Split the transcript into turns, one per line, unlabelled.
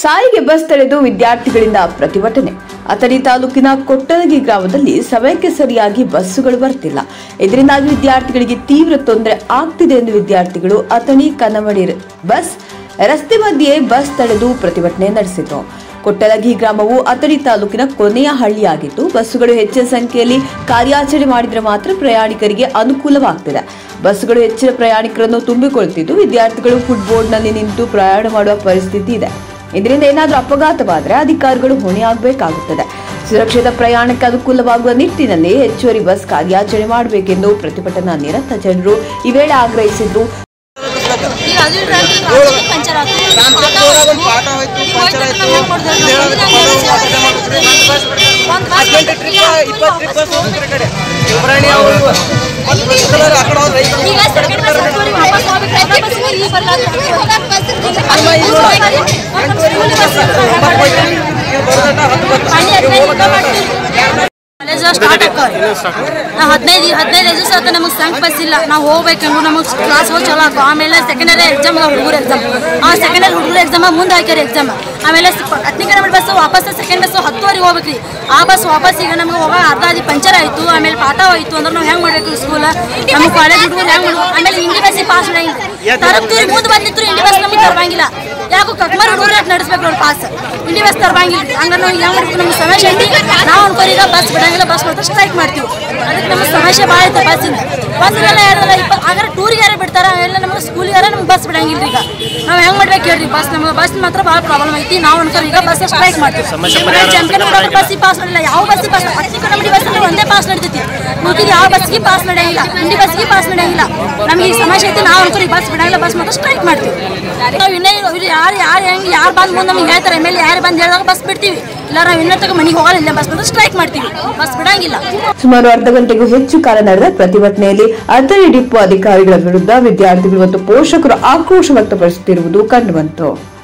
ಸಾರಿಗೆ ಬಸ್ ತಡೆದು ವಿದ್ಯಾರ್ಥಿಗಳಿಂದ ಪ್ರತಿಭಟನೆ ಅಥಣಿ ತಾಲೂಕಿನ ಕೊಟ್ಟಲಗಿ ಗ್ರಾಮದಲ್ಲಿ ಸಮಯಕ್ಕೆ ಸರಿಯಾಗಿ ಬಸ್ಸುಗಳು ಬರ್ತಿಲ್ಲ ಇದರಿಂದಾಗಿ ವಿದ್ಯಾರ್ಥಿಗಳಿಗೆ ತೀವ್ರ ತೊಂದರೆ ಆಗ್ತಿದೆ ಎಂದು ವಿದ್ಯಾರ್ಥಿಗಳು ಅಥಣಿ ಕನ್ನಮಡಿ ಬಸ್ ರಸ್ತೆ ಮಧ್ಯೆ ಬಸ್ ತಡೆದು ಪ್ರತಿಭಟನೆ ನಡೆಸಿತು ಕೊಟ್ಟಲಗಿ ಗ್ರಾಮವು ಅಥಣಿ ತಾಲೂಕಿನ ಕೊನೆಯ ಹಳ್ಳಿಯಾಗಿದ್ದು ಬಸ್ಸುಗಳು ಹೆಚ್ಚಿನ ಸಂಖ್ಯೆಯಲ್ಲಿ ಕಾರ್ಯಾಚರಣೆ ಮಾಡಿದರೆ ಮಾತ್ರ ಪ್ರಯಾಣಿಕರಿಗೆ ಅನುಕೂಲವಾಗ್ತಿದೆ ಬಸ್ಸುಗಳು ಹೆಚ್ಚಿನ ಪ್ರಯಾಣಿಕರನ್ನು ತುಂಬಿಕೊಳ್ತಿದ್ದು ವಿದ್ಯಾರ್ಥಿಗಳು ಫುಟ್ಬೋರ್ಡ್ನಲ್ಲಿ ನಿಂತು ಪ್ರಯಾಣ ಮಾಡುವ ಪರಿಸ್ಥಿತಿ ಇದೆ ಇದರಿಂದ ಏನಾದರೂ ಅಪಘಾತವಾದರೆ ಅಧಿಕಾರಿಗಳು ಹೊಣೆಯಾಗಬೇಕಾಗುತ್ತದೆ ಸುರಕ್ಷಿತ ಪ್ರಯಾಣಕ್ಕೆ ಅನುಕೂಲವಾಗುವ ನಿಟ್ಟಿನಲ್ಲಿ ಹೆಚ್ಚುವರಿ ಬಸ್ ಕಾರ್ಯಾಚರಣೆ ಮಾಡಬೇಕೆಂದು ಪ್ರತಿಭಟನಾ ನಿರತ ಜನರು ಈ ವೇಳೆ ಆಗ್ರಹಿಸಿದ್ರು
ಈಗ ಅದು ಟ್ರಾಫಿಕ್ ರಾತ್ರಿ ಪಂಚರ್ ಆಯ್ತು
ರಾಮಚಂದ್ರ ಒಂದು ಪಾಠ ಹೋಯ್ತು ಪಂಚರ್ ಆಯ್ತು ಇಲ್ಲಿ ಹೇಳೋದಕ್ಕೆ ಬರೋದು ಮಾತಾಡ್ದೆ ಮಾಡ್ಬಿಟ್ರಿ. ಒಂದು ಬಸ್ ಹದಿನೆಂಟು ಟ್ರಿಪ್ ಇಪ್ಪತ್ತು ಟ್ರಿಪ್ ಬಸ್ ಹೋಗ್ತಾರೆ ಕಡೆ ಶಿವರಾಣಿ ಅವರು ಮತ್ತು ಬಸ್ ಕಲರ್ ಆ ಕಡೆ ಹೋದ್ರೆ ಐದು
ಈಗ ಸೆಕೆಂಡ್ ಬಸ್ ಹತ್ತುವರೆಗೆ ವಾಪಸ್ ಹೋಗ್ಬೇಕು ಬಸ್ ಇಲ್ಲಿ ಬರ್ಲಾಗ್ತದೆ.
ಅಮ್ಮ ಇಲ್ಲಿ ನೋಡು. ಎಂಟೂವರೆಗೆ ಬಸ್ ಒಂಬತ್ತು ಹೋಯ್ತು. ನೀವು ಬರೋದನ್ನ ಹತ್ತು ಬಸ್
ಅಲ್ಲಿ
ನೀವು
ಹದಿನೈದು
ಹೋಗ್ಬೇಕು.
ಮಾಡ್ತೀವಿ. ಕಾಲೇಜ್ ಸ್ಟಾರ್ಟ್ ಆಕ್ಕವ್ರಿ. ನಾ ಹದಿನೈದು ಹದಿನೈದು ದಿವಸ ಆತ ನಮಗೆ ಸಂಕ್ ಬಸ್ ಇಲ್ಲ ನಾವು ಹೋಗ್ಬೇಕಂದ್ರೆ ನಮಗೆ ಕ್ಲಾಸ್ ಹೋಗಿ ಚಲೋ ಆತು ಆಮೇಲೆ ಸೆಕೆಂಡ್ ಇಯರ್ ಎಕ್ಸಾಮ್ ಹುಡುಗರು ಎಕ್ಸಾಮ್ ಆ ಸೆಕೆಂಡ್ ಇಯರ್ ಹುಡುಗರು ಎಕ್ಸಾಮ್ ಮುಂದೆ ಹಾಕ್ಯಾರ ಎಕ್ಸಾಮ್ ಆಮೇಲೆ ಹತ್ತನೇ ಕಿಲೋಮೀಟರ್ ಬಸ್ ವಾಪಸ್ ಸೆಕೆಂಡ್ ಬಸ್ ಹತ್ತುವರೆಗೆ ಹೋಗ್ಬೇಕ್ರಿ ಆ ಬಸ್ ವಾಪಸ್ ಈಗ ನಮ್ಗೆ ಹೋಗ ಅರ್ಧ ಅದಿ ಪಂಚರ್ ಆಯ್ತು ಆಮೇಲೆ ಪಾಠ ಹೋಯ್ತು ಅಂದ್ರೆ ನಾವು ಹೆಂಗ್ ಮಾಡ್ಬೇಕು ಸ್ಕೂಲ್ ನಮ್ಮ ಕಾಲೇಜ್ ಹುಡುಗರು ಹೆಂಗ್ ಮಾಡ್ಬೇಕು ಆಮೇಲೆ ಇಂಡಿ ಬಸ್ಸಿಗೆ ಪಾಸ್ ಮಾಡಂಗಿಲ್ಲ ತರಪ್ತೀರಿ ಮುಂದೆ ಬಂದಿತ್ತು ಇಂಡಿ ಬಸ್ ನಮಗೆ ತರಬಂಗಿಲ್ಲ ಯಾಕೋ ಕಕ್ಮಾರ್ ಹುಡುಗರು ಯಾಕೆ ನಡೆಸ್ಬೇಕು ನೋಡಿ ಪಾಸ್ ಇಂಡಿ ಬಸ್ ತರಬಂಗಿಲ್ಲ ಹಂಗ ನಾವು ಹೆಂಗ್ ಮಾಡ್ಬೇಕು ನಮ್ಗೆ ಸಮಸ್ಯೆ ಐತಿ ನಾವು ಅನ್ಕೋರಿ ಈಗ ಬಸ್ ಬಿಡಂಗಿಲ್ಲ ಬಸ್ ಮಾತ್ರ ಸ್ಟ್ರೈಕ್ ಮಾಡ್ತೀವಿ ಅದಕ್ಕೆ ನಮ್ಗೆ ಸಮಸ್ಯೆ ಭಾಳ ಐತೆ ಬಸ್ಸಿಂದ ಬಸ್ಗೆಲ್ಲ ಯಾರಲ್ಲ ಇಪ್ಪ ಹಾಗಾದ್ರೆ ಟೂರಿಗೆ ಯಾರು ಬಿಡ್ತಾರ ಎಲ್ಲ ನಮ್ಗೆ ಸ್ಕೂಲಿಗಾರ ನಮ್ಗೆ ಬಸ್ ಬಿಡಂಗಿಲ್ಲ ಈಗ ನಾವು ಹೆಂಗ್ ಮಾಡ್ಬೇಕು ಹೇಳ್ರಿ ಬಸ್ ನಮ್ಗೆ ಬಸ್ ಮಾತ್ರ ಭಾಳ ಪ್ರಾಬ್ಲಮ್ ಐತಿ ನಾವು ಅನ್ಕೋರಿ ಈಗ ಬಸ್ ಸ್ಟ್ರೈಕ್ ಮಾಡ್ತೀವಿ ಚಾಂಪಿಯನ್ ಕೂಡ ಬಸ್ಸಿಗೆ ಪಾಸ್ ಮಾಡಿಲ್ಲ ಯಾವ ಬಸ್ಸಿಗೆ ಪಾಸ್ ಹತ್ತಿ ಕನ್ನಡಿ ಬಸ್ ಒಂದೇ ಪಾಸ್ ನಡೀತೈತಿ ಉಳ್ಕಿದ ಯಾವ ಬಸ್ಸಿಗೆ ಪಾಸ್ ನಡೆಯಂಗಿಲ್ಲ ಇಂಡಿ ಬಸ್ಸಿಗೆ ಪಾಸ್ ನಡೆಯಂಗಿಲ್ಲ ನಮ್ಗೆ ಈ ಸಮಸ್ಯೆ ಐತಿ ನಾವು ಅನ್ಕೋರಿ ಬಸ್ ಬಿಡಂಗಿಲ್ಲ ಬಸ್ ಮಾತ್ರ ಸ್ಟ್ರೈಕ್ ಮಾಡ್ತೀವಿ ನಾವು ಇನ್ನೇ ಇಲ್ಲಿ ಯಾರು ಯಾರು ಹೆಂಗೆ ಯಾರು ಬಂದು ಮುಂದೆ ನಮ್ಗೆ ಹೇಳ್ತಾರೆ ಎಮ್ ಎಲ್ ಯಾರು ಬಂದು ಹೇಳಿದಾಗ ಬಸ್ ಬಿಡ್ತೀವಿ ಇಲ್ಲ ನಾವು ಇನ್ನೂ ತಗ ಮನೆಗೆ ಹೋಗಲ್ಲ ಇಲ್ಲ ಬಸ್ ಮಾತ್ರ ಸ್ಟ್ರೈಕ್ ಮಾಡ್ತೀವಿ ಬಸ್ ಬಿಡಂಗಿಲ್ಲ
ಸುಮಾರು ಅರ್ಧ ಗಂಟೆಗೂ ಹೆಚ್ಚು ಕಾಲ ನಡೆದ ಪ್ರತಿಭಟನೆಯಲ್ಲಿ ಅಥಣಿ ಡಿಪೋ ಅಧಿಕಾರಿಗಳ ವಿರುದ್ಧ ವಿದ್ಯಾರ್ಥಿಗಳು ಮತ್ತು ಪೋಷಕರು ಆಕ್ರೋಶ ವ್ಯಕ್ತಪಡಿಸುತ್ತಿರುವುದು ಕಂಡುಬಂತು